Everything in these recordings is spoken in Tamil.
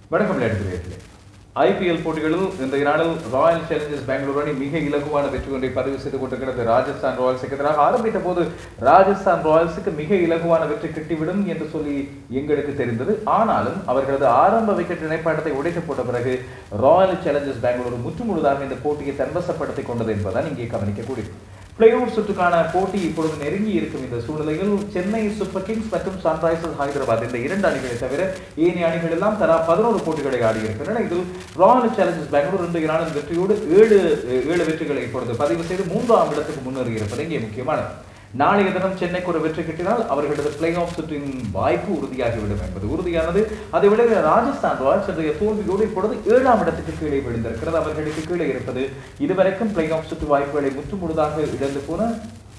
வணக்கம் விளையாட்டு ஐபிஎல் போட்டிகளில் இன்றைய நாளில் ராயல் சேலஞ்சர்ஸ் பெங்களூரு அணி மிக இலகுவான வெற்றி ஒன்றை பதிவு செய்து கொண்டிருக்கிறது ராஜஸ்தான் ராயல்ஸுக்கு எதிராக ஆரம்பித்த போது ராஜஸ்தான் ராயல்ஸுக்கு மிக இலகுவான வெற்றி கிட்டிவிடும் என்று சொல்லி எங்களுக்கு தெரிந்தது ஆனாலும் அவர்களது ஆரம்ப விக்கெட் இணைப்பாட்டத்தை உடைத்து போட்ட பிறகு ராயல் சேலஞ்சர்ஸ் பெங்களூரு முற்றுமுழுதாக இந்த போட்டியை தன்வசப்படுத்திக் கொண்டது என்பதுதான் இங்கே கவனிக்கக்கூடியது பிளே ஆஃப் சுற்றுக்கான போட்டி இப்பொழுது நெருங்கி இருக்கும் இந்த சூழ்நிலையில் சென்னை சூப்பர் கிங்ஸ் மற்றும் சன்ரைசர்ஸ் ஹைதராபாத் இந்த இரண்டு அணிகளை தவிர ஏனைய அணிகள் எல்லாம் தலா பதினோரு போட்டிகளை ஆடியிருக்கின்றன இதில் ராயல் சேலஞ்சர்ஸ் பெங்களூர் இன்றைய நாளின் வெற்றியோடு ஏழு ஏழு வெற்றிகளை இப்பொழுது பதிவு செய்து மூன்றாம் இடத்துக்கு முன்னேறி இருப்பது இங்கே முக்கியமானது நாளைய தினம் சென்னைக்கு ஒரு வெற்றி கிட்டினால் அவர்களது பிளே ஆஃப் சுற்றின் வாய்ப்பு உறுதியாகிவிடும் என்பது உறுதியானது அதை விட ராஜஸ்தான் ராயல்ஸ் இன்றைய தோல்வியோடு இப்பொழுது ஏழாம் இடத்துக்கு கீழே விழுந்திருக்கிறது அவர்களுக்கு கீழே இருப்பது இதுவரைக்கும் பிளே ஆஃப் சுற்று வாய்ப்புகளை முற்றுமுழுதாக இழந்து போன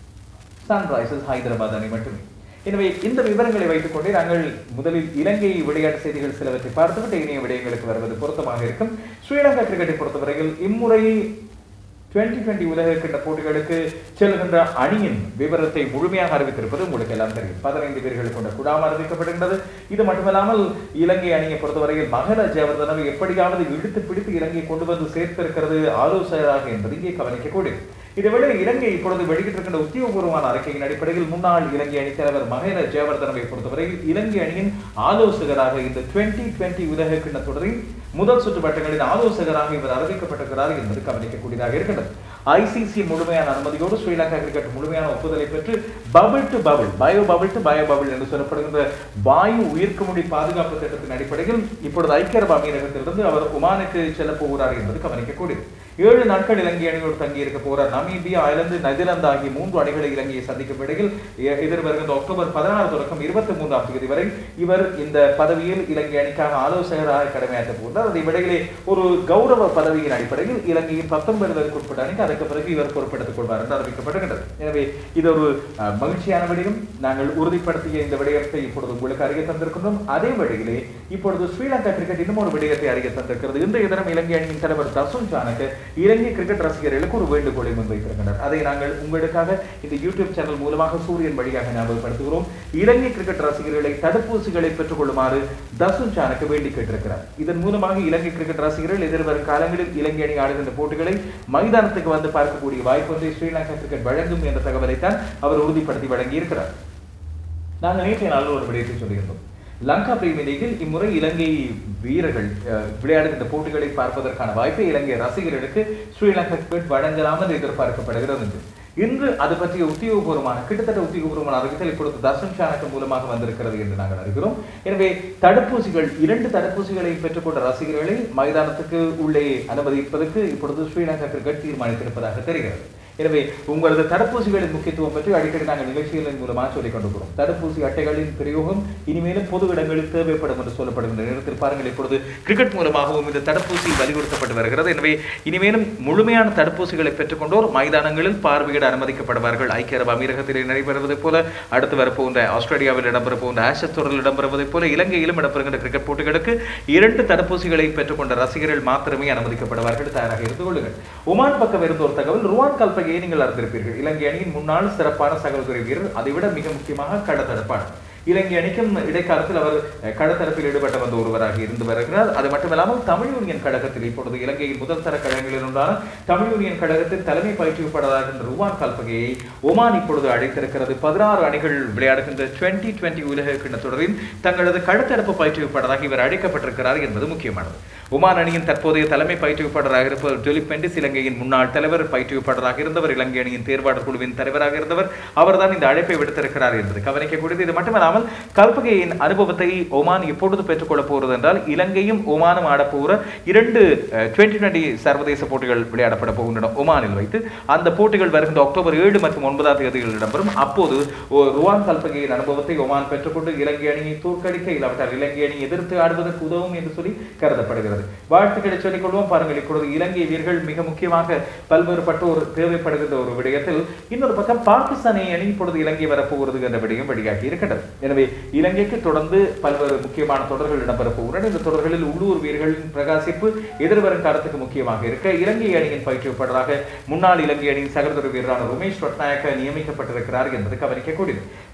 சன்ரைசர்ஸ் ஹைதராபாத் அணி மட்டுமே எனவே இந்த விவரங்களை வைத்துக் கொண்டே நாங்கள் முதலில் இலங்கை விளையாட்டு செய்திகள் சிலவற்றை பார்த்துவிட்டு இணைய விடயங்களுக்கு வருவது பொருத்தமாக இருக்கும் ஸ்ரீலங்கா கிரிக்கெட்டை பொறுத்தவரையில் இம்முறை டுவெண்டி டுவெண்டி உலக கிண்ண போட்டிகளுக்கு செல்கின்ற அணியின் விவரத்தை முழுமையாக அறிவித்திருப்பது உங்களுக்கு எல்லாம் தெரியும் பதினைந்து பேர்கள் கொண்ட குழாம் அறிவிக்கப்படுகின்றது இது மட்டுமல்லாமல் இலங்கை அணியை பொறுத்தவரையில் மகள ஜெயவர்தனவை எப்படியாவது இழுத்து பிடித்து இலங்கையை கொண்டு வந்து சேர்த்திருக்கிறது ஆலோசகராக என்பது இங்கே கவனிக்கக்கூடியது இதேவேளை இலங்கை இப்பொழுது வெளியிட்டிருக்கின்ற உத்தியோகபூர்வமான அறிக்கையின் அடிப்படையில் முன்னாள் இலங்கை அணி தலைவர் மகேந்திர ஜெயவர்தனவை பொறுத்தவரையில் இலங்கை அணியின் ஆலோசகராக இந்த டுவெண்டி டுவெண்டி உலக கிண்ண தொடரின் முதல் சுற்று பட்டங்களின் ஆலோசகராக இவர் அறிவிக்கப்பட்டிருக்கிறார் என்பது கவனிக்கக்கூடியதாக இருக்கின்றது ஐசிசி முழுமையான அனுமதியோடு ஸ்ரீலங்கா கிரிக்கெட் முழுமையான ஒப்புதலை பெற்று bubble to bubble bio bubble to bio bubble என்று சொல்லப்படுகின்ற வாயு உயிர்க்குமுடி பாதுகாப்பு திட்டத்தின் அடிப்படையில் இப்பொழுது ஐக்கிய அரபு அமீரகத்திலிருந்து அவர் ஒமானுக்கு செல்ல போகிறார் என்பது கவனிக்கக்கூடியது ஏழு நாட்கள் இலங்கை அணியோடு தங்கி இருக்க போறார் நமீபியா ஐலந்து நெதர்லாந்து ஆகிய மூன்று அணிகளை இலங்கையை சந்திக்கும் இடையில் எ- எதிர்வருகின்ற அக்டோபர் பதினாறு தொடக்கம் இருபத்தி மூன்றாம் தேதி வரை இவர் இந்த பதவியில் இலங்கை அணிக்காக ஆலோசகராக கடமையாற்ற போகிறார் அதை விடையிலே ஒரு கௌரவ பதவியின் அடிப்படையில் இலங்கையின் பத்தொன்பது வயதுக்கு உட்பட்ட அணிக்கு அதற்கு பிறகு இவர் பொறுப்பெடுத்துக் கொள்வார் என்று அறிவிக்கப்படுகின்றது எனவே இது ஒரு அஹ், மகிழ்ச்சியான விடயம் நாங்கள் உறுதிப்படுத்திய இந்த விடயத்தை இப்பொழுது உங்களுக்கு அறிய தந்திருக்கின்றோம் அதே வழியிலே இப்பொழுது ஸ்ரீலங்கா கிரிக்கெட் இன்னும் ஒரு விடயத்தை அறிய தந்திருக்கிறது இன்றைய தினம் இலங்கை அணியின் தலைவர் தசுன் ஜானக்கு இலங்கை கிரிக்கெட் ரசிகர்களுக்கு ஒரு வேண்டுகோளை முன்வைத்திருக்கின்றனர் அதை நாங்கள் உங்களுக்காக இந்த யூடியூப் சேனல் மூலமாக சூரியன் வழியாக ஞாபகப்படுத்துகிறோம் இலங்கை கிரிக்கெட் ரசிகர்களை தடுப்பூசிகளை பெற்றுக் கொள்ளுமாறு தசுன் சானக்கு வேண்டி கேட்டிருக்கிறார் இதன் மூலமாக இலங்கை கிரிக்கெட் ரசிகர்கள் எதிர்வரும் காலங்களில் இலங்கை அணி ஆடுகின்ற போட்டிகளை மைதானத்துக்கு வந்து பார்க்கக்கூடிய வாய்ப்பு ஒன்றை ஸ்ரீலங்கா கிரிக்கெட் வழங்கும் என்ற தகவலைத்தான் அவர் உறுதிப்படுத்தி வழங்கியிருக்கிறார் நாங்கள் நேற்றைய நாளில் ஒரு விடயத்தை சொல்லியிருந்தோம் லங்கா பிரீமியர் லீகில் இம்முறை இலங்கை வீரர்கள் அஹ், விளையாடுகின்ற போட்டிகளை பார்ப்பதற்கான வாய்ப்பை இலங்கை ரசிகர்களுக்கு ஸ்ரீலங்கா கிரிக்கெட் வழங்கலாம் என்று எதிர்பார்க்கப்படுகிறது என்று இன்று அது பற்றிய உத்தியோகபூர்வமான கிட்டத்தட்ட உத்தியோகபூர்வமான அறிவித்தல் இப்பொழுது தர்ஷன் சாணக்க மூலமாக வந்திருக்கிறது என்று நாங்கள் அறிகிறோம் எனவே தடுப்பூசிகள் இரண்டு தடுப்பூசிகளை பெற்றுக்கொண்ட ரசிகர்களை மைதானத்துக்கு உள்ளே அனுமதிப்பதற்கு இப்பொழுது ஸ்ரீலங்கா கிரிக்கெட் தீர்மானித்திருப்பதாக தெரிகிறது எனவே உங்களது தடுப்பூசிகளின் முக்கியத்துவம் பற்றி அடிக்கடி நாங்கள் நிகழ்ச்சிகளின் மூலமாக சொல்லிக் கொண்டிருக்கிறோம் தடுப்பூசி அட்டைகளின் பிரயோகம் இனிமேலும் பொது இடங்களில் தேவைப்படும் என்று சொல்லப்படுகின்ற நேரத்தில் பாருங்கள் இப்பொழுது கிரிக்கெட் மூலமாகவும் இந்த தடுப்பூசி வலியுறுத்தப்பட்டு வருகிறது எனவே இனிமேலும் முழுமையான தடுப்பூசிகளை பெற்றுக்கொண்டோர் மைதானங்களில் பார்வையிட அனுமதிக்கப்படுவார்கள் ஐக்கிய அரபு அமீரகத்தில் நடைபெறுவதைப் போல அடுத்து வரப்போகின்ற ஆஸ்திரேலியாவில் இடம்பெற போகின்ற ஆஷஸ் தொடரில் இடம்பெறுவதைப் போல இலங்கையிலும் இடம்பெறுகின்ற கிரிக்கெட் போட்டிகளுக்கு இரண்டு தடுப்பூசிகளை பெற்றுக்கொண்ட ரசிகர்கள் மாத்திரமே அனுமதிக்கப்படுவார்கள் தயாராக இருந்து கொள்ளுங்கள் ஒமான் பக்கம் இருந்த ஒரு தகவல் ருவான் கல்பகையை நீங்கள் அறிந்திருப்பீர்கள் இலங்கை அணியின் முன்னாள் சிறப்பான சகோதரி வீரர் அதைவிட மிக முக்கியமாக கடத்தடுப்பாளர் இலங்கை அணிக்கும் இடைக்காலத்தில் அவர் அஹ், கடத்தரப்பில் ஈடுபட்ட வந்த ஒருவராக இருந்து வருகிறார் அது மட்டுமில்லாமல் தமிழ் யூனியன் கழகத்தில் இப்பொழுது இலங்கையின் முதல் தர கழகங்களில் ஒன்றான தமிழ் யூனியன் கழகத்தின் தலைமை பயிற்றுவிப்பாளராக ருவான் கல்பகையை ஒமான் இப்பொழுது அழைத்திருக்கிறது பதினாறு அணிகள் விளையாடுகின்ற டுவெண்டி டுவெண்டி உலக கிண்ண தொடரின் தங்களது கடத்தரப்பு பயிற்றுவிப்பாளராக இவர் அழைக்கப்பட்டிருக்கிறார் என்பது முக்கியமானது ஒமான் அணியின் தற்போதைய தலைமை பயிற்றுவிப்பாளராக இருப்பவர் டொலிப் பெண்டிஸ் இலங்கையின் முன்னாள் தலைவர் பயிற்றுவிப்பாளராக இருந்தவர் இலங்கை அணியின் தேர்வாளர் குழுவின் தலைவராக இருந்தவர் அவர்தான் இந்த அழைப்பை விடுத்திருக்கிறார் என்பது கவனிக்கக்கூடியது இது மட்டுமல்லாமல் கல்பகையின் அனுபவத்தை ஒமான் எப்பொழுது பெற்றுக்கொள்ளப் போகிறது என்றால் இலங்கையும் ஒமானும் ஆடப்போகிற இரண்டு டுவெண்டி டுவெண்டி சர்வதேச போட்டிகள் விளையாடப்பட போகின்றன ஒமானில் வைத்து அந்த போட்டிகள் வருகின்ற அக்டோபர் ஏழு மற்றும் ஒன்பதாம் தேதிகளில் இடம்பெறும் அப்போது ஓ- ருவான் கல்பகையின் அனுபவத்தை ஒமான் பெற்றுக்கொண்டு இலங்கை அணியை தோற்கடிக்க இல்லாவிட்டால் இலங்கை அணி எதிர்த்து ஆடுவதற்கு உதவும் என்று சொல்லி கருதப்படுகிறது வாழ்த்துக்களை சொல்லிக் கொள்வோம் பாருங்கள் இப்பொழுது இலங்கை வீரர்கள் மிக முக்கியமாக பல்வேறுபட்டோர் தேவைப்படுகின்ற ஒரு விடயத்தில் இன்னொரு பக்கம் பாகிஸ்தான் அணி இப்பொழுது இலங்கை வரப்போகிறது என்ற விடயம் வெளியாகி இருக்கின்றது எனவே இலங்கைக்கு தொடர்ந்து பல்வேறு முக்கியமான தொடர்கள் இடம்பெற போகின்றன இந்த தொடர்களில் உள்ளூர் வீரர்களின் பிரகாசிப்பு எதிர்வரும் காலத்துக்கு முக்கியமாக இருக்க இலங்கை அணியின் பயிற்றுவிப்பாளராக முன்னாள் இலங்கை அணியின் சகோதர வீரரான உமேஷ் ரட்நாயக்க நியமிக்கப்பட்டிருக்கிறார் என்பது கவனிக்கக்கூடியது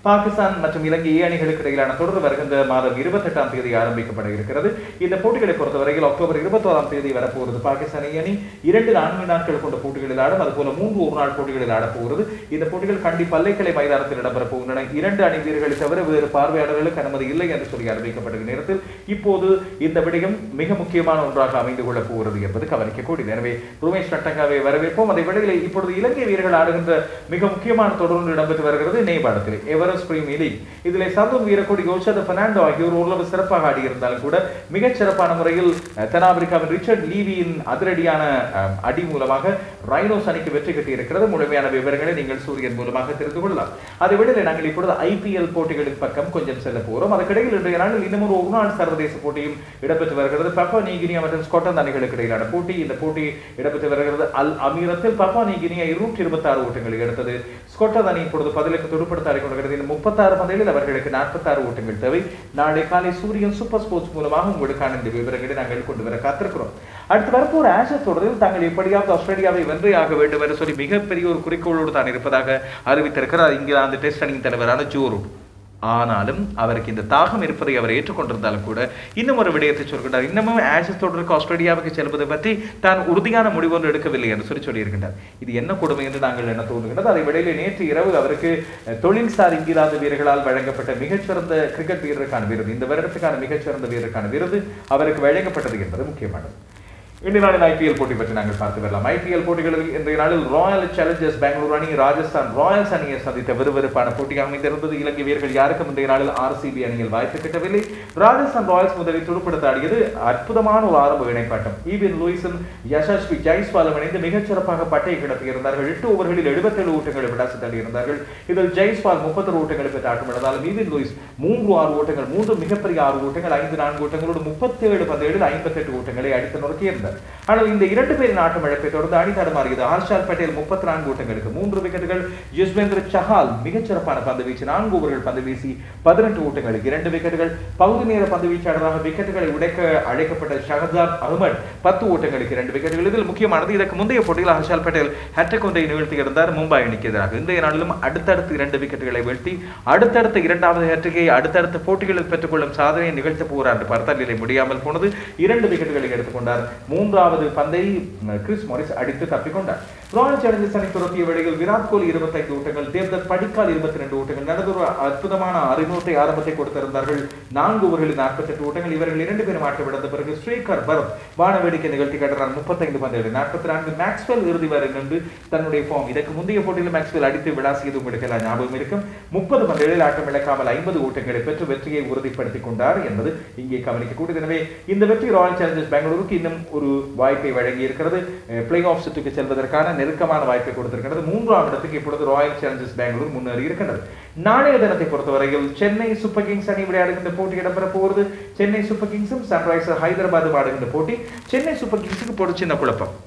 பாகிஸ்தான் மற்றும் இலங்கை ஏ அணிகளுக்கு இடையிலான தொடர் வருகின்ற மாதம் இருபத்தெட்டாம் தேதி ஆரம்பிக்கப்பட இருக்கிறது இந்த போட்டிகளை பொறுத்தவரையில் அக்டோபர் இருபத்தோராம் தேதி வரப்போகிறது பாகிஸ்தான் ஏ அணி இரண்டு நான்கு நாட்கள் கொண்ட போட்டிகளில் ஆடும் அதுபோல மூன்று ஒரு நாள் போட்டிகளில் ஆடப்போகிறது இந்த போட்டிகள் கண்டி பல்லைக்கலை மைதானத்தில் இடம்பெறப் போகின்றன இரண்டு அணி வீரர்களை தவிர வேறு பார்வையாளர்களுக்கு அனுமதி இல்லை என்று சொல்லி அறிவிக்கப்பட்ட நேரத்தில் இப்போது இந்த விடயம் மிக முக்கியமான ஒன்றாக அமைந்து கொள்ளப் போகிறது என்பது கவனிக்கக்கூடியது எனவே ரூமேஷ் ரட்டங்காவை வரவேற்போம் அதே வேளையில் இப்பொழுது இலங்கை வீரர்கள் ஆடுகின்ற மிக முக்கியமான தொடர் ஒன்று இடம்பெற்று வருகிறது நேபாளத்தில் எவரெஸ்ட் பிரீமியர் லீக் இதிலே சந்தும் வீரக்கோடி யோசத பெர்னாண்டோ ஆகியோர் ஓரளவு சிறப்பாக ஆடியிருந்தாலும் கூட மிகச் சிறப்பான முறையில் அஹ், தென்னாப்பிரிக்காவின் ரிச்சர்ட் லீவியின் அதிரடியான அஹ், அடி மூலமாக ரைனோஸ் அணிக்கு வெற்றி கிட்டியிருக்கிறது முழுமையான விவரங்களை நீங்கள் சூரியன் மூலமாக தெரிந்து கொள்ளலாம் அதை விட நாங்கள் இப்பொழுது ஐபிஎல் போட்டிகளின் பக்கம் கொஞ்சம் செல்ல போகிறோம் அதுக்கிடையில் இன்றைய நாளில் இன்னும் ஒரு நாள் சர்வதேச போட்டியும் இடம்பெற்று வருகிறது பப்பா நீகினியா மற்றும் ஸ்காட்லாந்து அணிகளுக்கு இடையிலான போட்டி இந்த போட்டி இடம்பெற்று வருகிறது அல் அமீரத்தில் பப்பா நீகினியா இருநூற்றி இருபத்தி ஆறு ஓட்டங்களை எடுத்தது ஸ்காட்லாந்து அணி இப்பொழுது பதிலுக்கு துடுப்படுத்த ஆடிக்கொண்டிருக்கிறது இந்த முப்பத்தாறு பந்தைகளில் அவர்களுக்கு நாற்பத்தாறு ஓட்டங்கள் தேவை நாளை காலை சூரியன் சூப்பர் ஸ்போர்ட்ஸ் மூலமாக உங்களுக்கான இந்த விவரங்களை நாங்கள் கொண்டு வர காத்திருக்கிறோம் அடுத்து வரப்போற ஆஷஸ் தொடரில் தாங்கள் எப்படியாவது ஆஸ்திரேலியாவை வென்றே ஆக வேண்டும் என்று சொல்லி மிகப்பெரிய ஒரு குறிக்கோளோடு தான் இருப்பதாக அறிவித்திருக்கிறார் இங்கிலாந்து டெஸ்ட் அணியின் தலைவரான ஜோ ரூட் ஆனாலும் அவருக்கு இந்த தாகம் இருப்பதை அவர் ஏற்றுக்கொண்டிருந்தாலும் கூட இன்னும் ஒரு விடயத்தை சொல்கின்றார் இன்னமும் ஆஷஸ் தொடருக்கு ஆஸ்திரேலியாவுக்கு செல்வது பற்றி தான் உறுதியான முடிவு ஒன்று எடுக்கவில்லை என்று சொல்லி சொல்லியிருக்கின்றார் இது என்ன கொடுமை என்று நாங்கள் என்ன தோன்றுகின்றது அதை விடையிலே நேற்று இரவு அவருக்கு அஹ், தொழில்சார் இங்கிலாந்து வீரர்களால் வழங்கப்பட்ட மிகச்சிறந்த கிரிக்கெட் வீரருக்கான விருது இந்த வருடத்துக்கான மிகச்சிறந்த வீரருக்கான விருது அவருக்கு வழங்கப்பட்டது என்பது முக்கியமானது இன்றைய நாளில் ஐபிஎல் போட்டி பற்றி நாங்கள் பார்த்து வரலாம் ஐபிஎல் போட்டிகளில் இன்றைய நாளில் ராயல் சேலஞ்சர்ஸ் பெங்களூர் அணி ராஜஸ்தான் ராயல்ஸ் அணியை சந்தித்த விறுவிறுப்பான போட்டி அமைந்திருந்தது இலங்கை வீரர்கள் யாருக்கும் இன்றைய நாளில் ஆர்சிபி அணியில் வாய்ப்பு கிட்டவில்லை ராஜஸ்தான் ராயல்ஸ் முதலில் துடுப்படுத்த ஆடியது அற்புதமான ஒரு ஆரம்ப இணைப்பாட்டம் ஈவின் லூயிஸும் யசஸ்வி ஜெய்ஸ்வாலும் இணைந்து மிகச் சிறப்பாக பட்டை கிடத்தியிருந்தார்கள் எட்டு ஓவர்களில் எழுபத்தேழு ஓட்டங்களை விடாசி தள்ளியிருந்தார்கள் இதில் ஜெய்ஸ்வால் முப்பத்தொரு ஓட்டங்களை பெற்று ஆட்டமிழந்தாலும் ஈவின் லூயிஸ் மூன்று ஆறு ஓட்டங்கள் மூன்று மிகப்பெரிய ஆறு ஓட்டங்கள் ஐந்து நான்கு ஓட்டங்களோடு முப்பத்தேழு பந்தயங்களில் ஐம்பத்தெட்டு ஓட்டங்களை அடித்து நொறுக்கியிருந்தார் ஆனால் இந்த இரண்டு பேரின் ஆட்டம் இழப்பை தொடர்ந்து அணி தடுமாறியது ஹர்ஷால் பட்டேல் முப்பத்தி நான்கு ஓட்டங்களுக்கு மூன்று விக்கெட்டுகள் யுஸ்வேந்திர சஹால் மிகச்சிறப்பான பந்து வீச்சு நான்கு ஓவர்கள் பந்து வீசி பதினெட்டு ஓட்டங்களுக்கு இரண்டு விக்கெட்டுகள் பகுதி நேர பந்து வீச்சாளராக விக்கெட்டுகளை உடைக்க அழைக்கப்பட்ட ஷஹஜாத் அகமது பத்து ஓட்டங்களுக்கு இரண்டு விக்கெட்டுகள் இதில் முக்கியமானது இதற்கு முந்தைய போட்டியில் ஹர்ஷால் பட்டேல் ஹேட்ரிக் ஒன்றை நிகழ்த்தியிருந்தார் மும்பை அணிக்கு எதிராக இன்றைய நாளிலும் அடுத்தடுத்து இரண்டு விக்கெட்டுகளை வீழ்த்தி அடுத்தடுத்த இரண்டாவது ஹேட்ரிக்கை அடுத்தடுத்த போட்டிகளில் பெற்றுக்கொள்ளும் சாதனையை நிகழ்த்த போகிறார் என்று பார்த்தால் நிலை முடியாமல் போனது இரண்டு விக்கெட்டுகளை எடுத்துக்கொண்டார் மூன்றாவது பந்தை ம், கிறிஸ் மாரிஸ் அடித்து தப்பிக்கொண்டார் ராயல் சேலஞ்சர்ஸ் அணி துரத்திய வேளையில் விராட் கோலி இருபத்தைந்து ஓட்டங்கள் தேவ்தத் படிக்கால் இருபத்தி ரெண்டு ஓட்டங்கள் நடந்த ஒரு அற்புதமான அறிமுகத்தை ஆரம்பத்தை கொடுத்திருந்தார்கள் நான்கு ஓவர்களில் நாற்பத்தெட்டு ஓட்டங்கள் இவர்கள் இரண்டு பேரும் ஆட்டம் விடந்த பிறகு ஸ்ரீகர் பரத் வானவேடிக்கை நிகழ்த்தி காட்டுறார் முப்பத்தைந்து பந்துகளில் நாற்பத்தி நான்கு மேக்ஸ்வெல் இறுதி வரை நின்று தன்னுடைய ஃபார்ம் இதற்கு முந்தைய போட்டியில் மேக்ஸ்வெல் அடித்து விளாசியது உங்களுக்கு எல்லாம் ஞாபகம் இருக்கும் முப்பது பந்துகளில் ஆட்டம் இழக்காமல் ஐம்பது ஓட்டங்களை பெற்று வெற்றியை உறுதிப்படுத்திக் கொண்டார் என்பது இங்கே கவனிக்கக்கூடியது எனவே இந்த வெற்றி ராயல் சேலஞ்சர்ஸ் பெங்களூருக்கு இன்னும் ஒரு வாய்ப்பை வழங்கி இருக்கிறது பிளே ஆஃப் சுற்றுக்கு செல்வதற்கான நெருக்கமான வாய்ப்பை கொடுத்திருக்கிறது மூன்றாம் இடத்துக்கு இப்பொழுது ராயல் சேலஞ்சர்ஸ் பெங்களூர் முன்னேறி இருக்கின்றது நாளைய தினத்தை பொறுத்தவரையில் சென்னை சூப்பர் கிங்ஸ் அணி விளையாடுகின்ற போட்டி இடம்பெற போகிறது சென்னை சூப்பர் கிங்ஸும் சன்ரைசர் ஹைதராபாத் ஆடுகின்ற போட்டி சென்னை சூப்பர் கிங்ஸுக்கு போட சின்ன குழப்பம்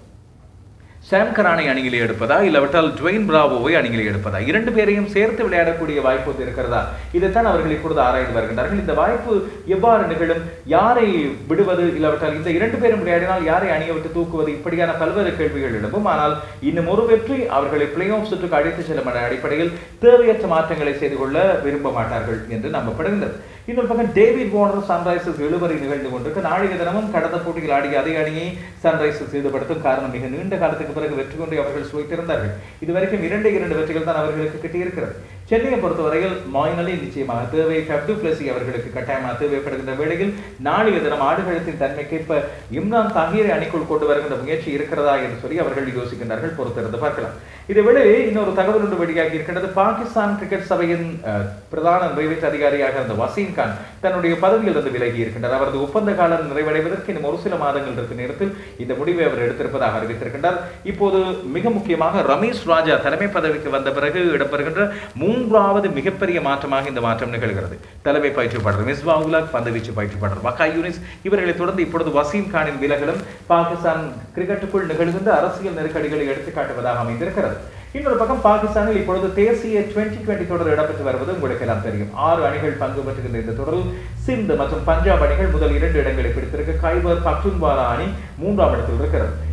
சாம் கரானை அணியிலே எடுப்பதா இல்லாவிட்டால் டுவைன் பிராவோவை அணியிலே எடுப்பதா இரண்டு பேரையும் சேர்த்து விளையாடக்கூடிய வாய்ப்பு வந்து இருக்கிறதா இதைத்தான் அவர்கள் இப்பொழுது ஆராய்ந்து வருகின்றார்கள் இந்த வாய்ப்பு எவ்வாறு நிகழும் யாரை விடுவது இல்லாவிட்டால் இந்த இரண்டு பேரும் விளையாடினால் யாரை அணியை விட்டு தூக்குவது இப்படியான பல்வேறு கேள்விகள் எழும்பும் ஆனால் இன்னும் ஒரு வெற்றி அவர்களை பிளே ஆஃப் சுற்றுக்கு அழைத்து செல்லும் என்ற அடிப்படையில் தேவையற்ற மாற்றங்களை செய்து கொள்ள விரும்ப மாட்டார்கள் என்று நம்பப்படுகின்றது இன்னொரு பக்கம் டேவிட் வார்னர் சன்ரைசர்ஸ் இழுவரை நிகழ்ந்து கொண்டிருக்கு நாளைய தினமும் கடந்த போட்டியில் ஆடிய அதே அணியை சன்ரைசர்ஸ் ஈடுபடுத்தும் காரணம் மிக நீண்ட காலத்துக்கு பிறகு வெற்றி கொண்டு அவர்கள் சுவைத்திருந்தார்கள் இதுவரைக்கும் இரண்டே இரண்டு வெற்றிகள் தான் அவர்களுக்கு கிட்டியிருக்கிறது சென்னையை பொறுத்தவரையில் மாயினலி நிச்சயமாக தேவை ஃபெப்டு பிளஸி அவர்களுக்கு கட்டாயமாக தேவைப்படுகின்ற வேளையில் நாளைய தினம் ஆடுகளத்தின் தன்மைக்கேற்ப இம்ரான் தாகிரை அணிக்குள் கொண்டு வருகின்ற முயற்சி இருக்கிறதா என்று சொல்லி அவர்கள் யோசிக்கின்றார்கள் பொறுத்திருந்து பார்க்கலாம் இதேவேளை இன்னொரு தகவல் ஒன்று வெளியாகி இருக்கின்றது பாகிஸ்தான் கிரிக்கெட் சபையின் அஹ், பிரதான நிறைவேற்று அதிகாரியாக இருந்த வசீம் கான் தன்னுடைய பதவியிலிருந்து விலகி இருக்கின்றார் அவரது ஒப்பந்த காலம் நிறைவடைவதற்கு இன்னும் ஒரு சில மாதங்கள் இருக்கும் நேரத்தில் இந்த முடிவை அவர் எடுத்திருப்பதாக அறிவித்திருக்கின்றார் இப்போது மிக முக்கியமாக ரமேஷ் ராஜா தலைமை பதவிக்கு வந்த பிறகு இடம்பெறுகின்ற மூன்றாவது மிகப்பெரிய மாற்றமாக இந்த மாற்றம் நிகழ்கிறது தலைமை பயிற்றுப்பாளர் மிஸ்வா உலாக் பந்துவீச்சு பயிற்றுப்பாளர் வக்காய் யூனிஸ் இவர்களை தொடர்ந்து இப்பொழுது வசீம் கானின் விலகலும் பாகிஸ்தான் கிரிக்கெட்டுக்குள் நிகழ்கின்ற அரசியல் நெருக்கடிகளை எடுத்துக்காட்டுவதாக அமைந்திருக்கிறது இன்னொரு பக்கம் பாகிஸ்தானில் இப்பொழுது தேசிய டுவெண்டி டுவெண்டி தொடர் இடம்பெற்று வருவது உங்களுக்கு எல்லாம் தெரியும் ஆறு அணிகள் பங்கு பெற்றுகின்ற இந்த தொடரில் சிந்து மற்றும் பஞ்சாப் அணிகள் முதல் இரண்டு இடங்களை பிடித்திருக்க கைபர் பக்துன்வாலா அணி மூன்றாம் இடத்தில் இருக்கிறது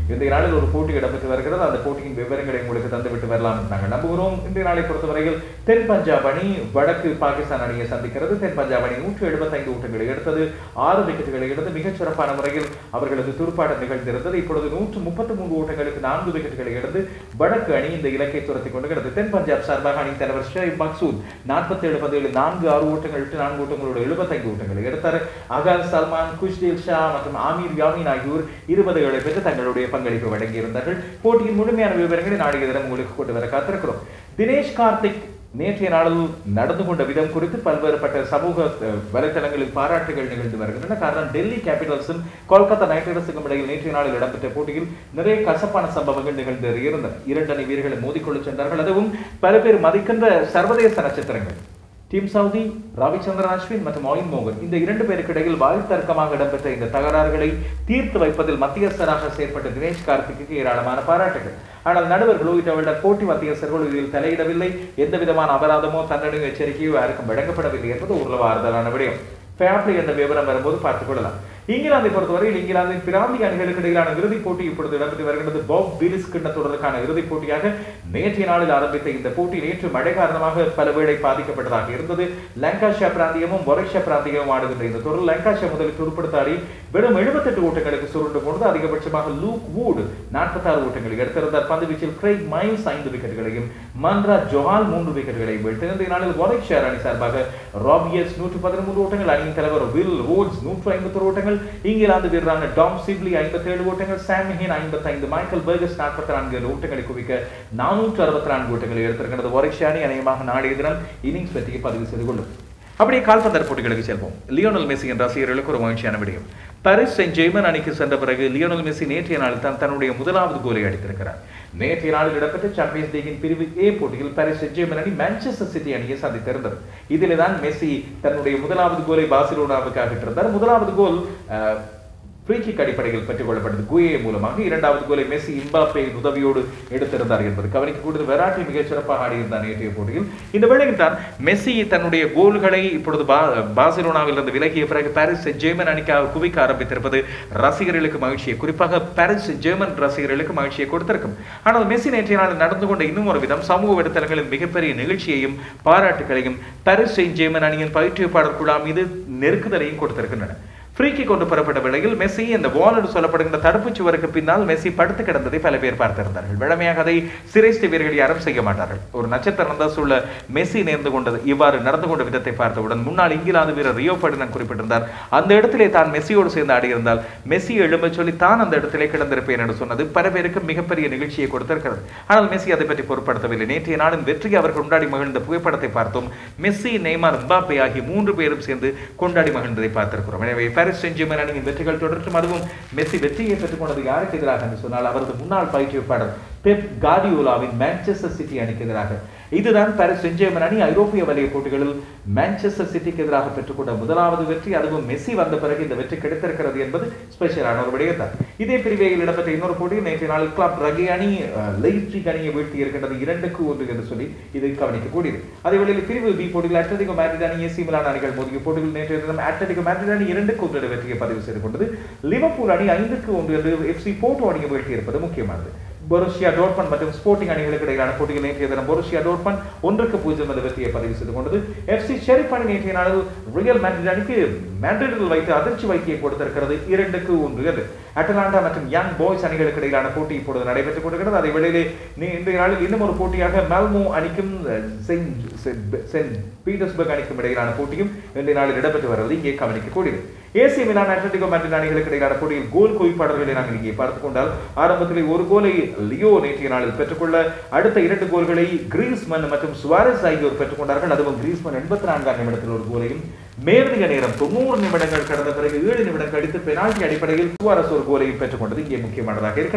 இன்றைய நாளில் ஒரு போட்டி இடம்பெற்று வருகிறது அந்த போட்டியின் விவரங்களை உங்களுக்கு தந்துவிட்டு வரலாம் என்று நாங்கள் நம்புகிறோம் இன்றைய நாளை பொறுத்தவரையில் தென் பஞ்சாப் அணி வடக்கு பாகிஸ்தான் அணியை சந்திக்கிறது தென் பஞ்சாப் அணி நூற்று எழுபத்தைந்து ஓட்டங்களை எடுத்தது ஆறு விக்கெட்டுகளை எடுத்து மிகச் சிறப்பான முறையில் அவர்களது துடுப்பாட்டம் நிகழ்ந்திருந்தது இப்பொழுது நூற்று முப்பத்தி மூன்று ஓட்டங்களுக்கு நான்கு விக்கெட்டுகளை எடுத்து வடக்கு அணி இந்த இலக்கை துரத்தி கொண்டுகிறது தென் பஞ்சாப் சார்பாக அணி தலைவர் ஷேப் மக்சூத் நாற்பத்தி ஏழு பதினேழு நான்கு ஆறு ஓட்டங்கள் எட்டு நான்கு ஓட்டங்களோடு எழுபத்தைந்து ஓட்டங்களை எடுத்தார் அகால் சல்மான் குஷ்தீல் ஷா மற்றும் ஆமீர் யாமின் ஆகியோர் இருபதுகளை பெற்று தங்களுடைய பங்களிப்பு வழங்கியிருந்தார்கள் போட்டியின் முழுமையான விவரங்களை நாளைய தினம் உங்களுக்கு கொண்டு வர காத்திருக்கிறோம் தினேஷ் கார்த்திக் நேற்றைய நாளில் நடந்து கொண்ட விதம் குறித்து பல்வேறுபட்ட சமூக அஹ், வலைத்தளங்களில் பாராட்டுகள் நிகழ்ந்து வருகின்றன காரணம் டெல்லி கேபிட்டல்ஸும் கொல்கத்தா நைட் ரைடர்ஸுக்கும் இடையில் நேற்றைய நாளில் இடம்பெற்ற போட்டியில் நிறைய கசப்பான சம்பவங்கள் நிகழ்ந்து இருந்தன இரண்டு அணி வீரர்களை மோதிக்கொள்ளச் சென்றார்கள் அதுவும் பல பேர் மதிக்கின்ற சர்வதேச நட்சத்திரங்கள் டீம் சவுதி ரவிச்சந்திரன் அஸ்வின் மற்றும் மொயின் மோகன் இந்த இரண்டு பேருக்கு இடையில் வாய் தர்க்கமாக இடம்பெற்ற இந்த தகராறுகளை தீர்த்து வைப்பதில் மத்தியஸ்தராக செயற்பட்ட தினேஷ் கார்த்திக்கு ஏராளமான பாராட்டுகள் ஆனால் நடுவர்களோ இதை போட்டி மத்தியஸ்தர்களோ இதில் தலையிடவில்லை எந்த விதமான அபராதமோ தண்டனை எச்சரிக்கையோ யாருக்கும் வழங்கப்படவில்லை என்பது ஓரளவு ஆறுதலான விடயம் ஃபேப்லி என்ற விவரம் வரும்போது பார்த்துக் கொள்ளலாம் இங்கிலாந்தை பொறுத்தவரையில் இங்கிலாந்தின் பிராந்திய அணிகளுக்கு இடையிலான இறுதிப் போட்டி இப்பொழுது இடம்பெற்று வருகிறது பாப் விலிஸ் கிண்ண தொடருக்கான இறுதிப் போட்டியாக நேற்றைய நாளில் ஆரம்பித்த இந்த போட்டி நேற்று மழை காரணமாக பல வேளை பாதிக்கப்பட்டதாக இருந்தது லங்காஷா பிராந்தியமும் ஒரக்ஷா பிராந்தியமும் ஆடுகின்ற இந்த தொடர் லங்காஷா முதலில் துடுப்படுத்தாடி வெறும் 78 ஓட்டங்களுக்கு சுருண்டு போனது அதிகபட்சமாக லூக் வூட் 46 ஓட்டங்களை எடுத்திருந்தார் பந்து வீச்சில் கிரைக் மைல்ஸ் ஐந்து விக்கெட்டுகளையும் மன்ரா ஜொஹால் மூன்று விக்கெட்டுகளையும் வீழ்த்து இன்றைய நாளில் ஒரக்ஷா அணி சார்பாக ராபியஸ் நூற்று பதிமூன்று ஓட்டங்கள் அணியின் தலைவர் வில் ரோட்ஸ் நூற்று ஐம்பத்தொரு ஓட்டங்கள் இங்கிலாந்து வீரரான டாம் சிப்லி ஐம்பத்தி ஏழு ஓட்டங்கள் சாம் ஹின் ஐம்பத்தி ஐந்து மைக்கேல் பர்கஸ் நாற்பத்தி நான்கு ஓட்டங்களை குவிக்க நானூற்று அறுபத்தி நான்கு ஓட்டங்களை எடுத்திருக்கிறது ஒரக்ஷா அணி அநேகமாக நாளைய தினம் இன்னிங்ஸ் வெற்றியை பதிவு செய்து கொள்ளும் அப்படியே கால்பந்தர் போட்டிகளுக்கு செல்வோம் லியோனல் மெஸ்ஸி என்ற ரசிகர்களுக்கு ஒரு மகிழ்ச்சியான விடயம் பாரிஸ் சென்ட் ஜெய்மன் அணிக்கு சென்ற பிறகு லியோனல் மெஸ்ஸி நேற்றைய நாளில் தான் தன்னுடைய முதலாவது கோலை அடித்திருக்கிறார் நேற்றைய நாளில் இடம்பெற்ற சாம்பியன்ஸ் லீகின் பிரிவு ஏ போட்டியில் பாரிஸ் சென்ட் ஜெர்மன் அணி மான்செஸ்டர் சிட்டி அணியை சந்தித்திருந்தது இதில் தான் மெஸ்ஸி தன்னுடைய முதலாவது கோலை பார்சிலோனாவுக்காக இருந்தார் முதலாவது கோல் அஹ், ஃப்ரீ கிக் அடிப்படையில் பெற்றுக் கொள்ளப்பட்டது குயே மூலமாக இரண்டாவது கோலை மெஸ்ஸி இம்பாப்பேயின் உதவியோடு எடுத்திருந்தார் என்பது கவனிக்க கூடுதல் வெராட்டி மிகச் சிறப்பாக ஆடியிருந்தார் நேற்றைய போட்டியில் இந்த வேளையில் தான் மெஸ்ஸி தன்னுடைய கோல்களை இப்பொழுது பா- பார்சிலோனாவிலிருந்து விலகிய பிறகு பாரிஸ் சென்ட் ஜெர்மன் அணிக்காக குவிக்க ஆரம்பித்திருப்பது ரசிகர்களுக்கு மகிழ்ச்சியை குறிப்பாக பாரிஸ் சென்ட் ஜெர்மன் ரசிகர்களுக்கு மகிழ்ச்சியை கொடுத்திருக்கும் ஆனால் மெஸ்ஸி நேற்றைய நாள் நடந்து கொண்ட இன்னும் ஒரு விதம் சமூக வலைத்தளங்களில் மிகப்பெரிய நிகழ்ச்சியையும் பாராட்டுகளையும் பாரிஸ் செயின்ட் ஜெர்மன் அணியின் பயிற்றுவிப்பாளர் குழா மீது நெருக்குதலையும் கொடுத்திருக்கின்றன ஃப்ரீக்கு கொண்டு பெறப்பட்ட வேளையில் மெஸ்ஸி இந்த வால் என்று சொல்லப்படுகின்ற தடுப்புச் சுவருக்கு பின்னால் மெஸ்ஸி படுத்து கிடந்ததை பல பேர் பார்த்திருந்தார்கள் வழமையாக அதை சிரேஷ்ட வீரர்கள் யாரும் செய்ய மாட்டார்கள் ஒரு நட்சத்திர அந்தஸ்துள்ள மெஸ்ஸி நேர்ந்து கொண்டது இவ்வாறு நடந்து கொண்ட விதத்தை பார்த்தவுடன் முன்னாள் இங்கிலாந்து வீரர் ரியோ ஃபெர்டினண்ட் குறிப்பிட்டிருந்தார் அந்த இடத்திலே தான் மெஸ்ஸியோடு சேர்ந்து ஆடியிருந்தால் மெஸ்ஸி எழும்ப சொல்லி தான் அந்த இடத்திலே கிடந்திருப்பேன் என்று சொன்னது பல பேருக்கு மிகப்பெரிய நிகழ்ச்சியை கொடுத்திருக்கிறது ஆனால் மெஸ்ஸி அதை பற்றி பொருட்படுத்தவில்லை நேற்றைய நாளின் வெற்றியை அவர் கொண்டாடி மகிழ்ந்த புகைப்படத்தை பார்த்தோம் மெஸ்ஸி நெய்மார் எம்பாப்பே ஆகிய மூன்று பேரும் சேர்ந்து கொண்டாடி மகிழ்ந்ததை பார்த்திருக்கிறோம் எனவே பாரிஸ் சென்ட் ஜெர்மன் அணியின் வெற்றிகள் தொடர்ந்தும் அதுவும் மெஸ்ஸி வெற்றியை பெற்றுக் கொண்டது யாருக்கு எதிராக என்று சொன்னால் அவரது முன்னாள் பயிற்றுவிப்பாளர் பெப் கார்டியோலாவின் மான்செஸ்டர் சிட்டி அணிக்கு எதிராக இதுதான் பாரிஸ் சென்ட் ஜெர்மன் அணி ஐரோப்பிய வலய போட்டிகளில் மான்செஸ்டர் சிட்டிக்கு எதிராக பெற்றுக்கொண்ட முதலாவது வெற்றி அதுவும் மெஸ்ஸி வந்த பிறகு இந்த வெற்றி கிடைத்திருக்கிறது என்பது ஸ்பெஷலான ஒரு விடயத்தான் இதே பிரிவையில் இடம்பெற்ற இன்னொரு போட்டியில் நேற்றைய நாளில் கிளப் ரகே அணி லெய்ட்ரிக் அணியை வீழ்த்தி இருக்கின்றது இரண்டுக்கு ஒன்று என்று சொல்லி இது கவனிக்கக்கூடியது அதே வேளையில் பிரிவு பி போட்டியில் அட்லட்டிகோ மேட்ரிட் அணி ஏசி மிலான் அணிகள் மோதிய போட்டியில் நேற்றைய தினம் அட்லட்டிகோ மேட்ரிட் அணி இரண்டுக்கு ஒன்று என்ற வெற்றியை பதிவு செய்து கொண்டது லிவர்பூல் அணி ஐந்துக்கு ஒன்று என்று எஃப்சி போர்ட்டோ அணியை வீழ்த்தி இருப்பது முக்கியமானது பொருஷியா டோர்ட்மன் மற்றும் ஸ்போர்ட்டிங் அணிகளுக்கு இடையிலான போட்டியில் நேற்றைய தினம் பொருஷியா டோர்ட்மன் ஒன்றுக்கு பூஜ்ஜியம் என்ற வெற்றியை பதிவு செய்து கொண்டது எஃப்சி ஷெரிப் அணி நேற்றைய நாளில் ரியல் மேட்ரிட் அணிக்கு மேட்ரிடில் வைத்து அதிர்ச்சி வைத்தியை கொடுத்திருக்கிறது இரண்டுக்கு ஒன்று என்று அட்டலாண்டா மற்றும் யங் பாய்ஸ் அணிகளுக்கு இடையிலான போட்டி இப்பொழுது நடைபெற்றுக் கொண்டிருக்கிறது அதை வெளியிலே நீ இன்றைய நாளில் இன்னும் ஒரு போட்டியாக மெல்மோ அணிக்கும் அஹ், செயின்ட் செயின்ட் செயின்ட் பீட்டர்ஸ்பர்க் அணிக்கும் இடையிலான போட்டியும் இன்றைய நாளில் இடம்பெற்று வருவது இங்கே கவனிக்கக்கூடியது ஏசி மிலான் அட்லட்டிகோ மேட்ரிட் அணிகளுக்கு இடையிலான போட்டியில் கோல் குவிப்பாளர்களை நாங்கள் இங்கே பார்த்துக் கொண்டால் ஆரம்பத்திலே ஒரு கோலை லியோ நேற்றைய நாளில் பெற்றுக்கொள்ள அடுத்த இரண்டு கோல்களை கிரீஸ்மன் மற்றும் சுவாரஸ் ஆகியோர் பெற்றுக்கொண்டார்கள் அதுவும் கிரீஸ்மன் எண்பத்தி நான்காம் நிமிடத்தில் ஒரு கோலையும் மேலதிக நேரம் தொண்ணூறு நிமிடங்கள் கடந்த பிறகு ஏழு நிமிடம் கழித்து பெனால்டி அடிப்படையில் சுவாரஸ் ஒரு கோலையும் பெற்றுக்கொண்டது இங்கே முக்கியமானதாக இருக்கிறது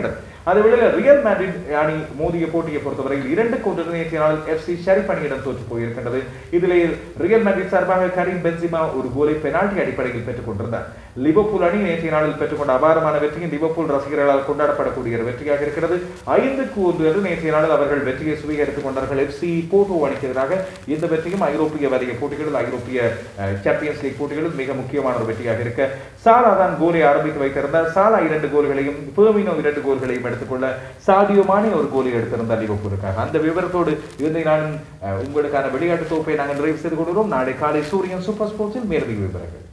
அதே வேளையில் ரியல் மேட்ரிட் அணி மோதிய போட்டியை பொறுத்தவரையில் இரண்டு கொண்டு நேற்றைய நாள் எஃப்சி ஷெரிப் அணியிடம் தோற்று போயிருக்கின்றது இதிலே ரியல் மேட்ரிட் சார்பாக கரீம் பென்சிமா ஒரு கோலை பெனால்டி அடிப்படையில் பெற்றுக் கொண்டிருந்தார் லிவர்பூல் அணி நேற்றைய நாளில் பெற்றுக்கொண்ட அபாரமான வெற்றியும் லிவர்பூல் ரசிகர்களால் கொண்டாடப்படக்கூடிய ஒரு வெற்றியாக இருக்கிறது ஐந்துக்கு ஒன்று என்று நேற்றைய நாளில் அவர்கள் வெற்றியை சுவீகரித்துக் கொண்டார்கள் எஃப்சி போட்டோ அணிக்கு எதிராக இந்த வெற்றியும் ஐரோப்பிய வரைய போட்டிகளில் ஐரோப்பிய அஹ், சாம்பியன்ஸ் லீக் போட்டிகளில் மிக முக்கியமான ஒரு வெற்றியாக இருக்க சாலா தான் கோலை ஆரம்பித்து வைத்திருந்தார் சாலா இரண்டு கோல்களையும் பெர்மினோ இரண்டு கோல்களையும் எடுத்துக்கொள்ள சாடியோ மானே ஒரு கோலை எடுத்திருந்தார் லிவர்பூலுக்காக அந்த விவரத்தோடு இதை நான் அஹ், உங்களுக்கான விளையாட்டு தொகுப்பை நாங்கள் நிறைவு செய்து கொள்கிறோம் நாளை காலை சூரியன் சூப்பர் ஸ்போர்ட்ஸில் மேலதிக விவரங்கள்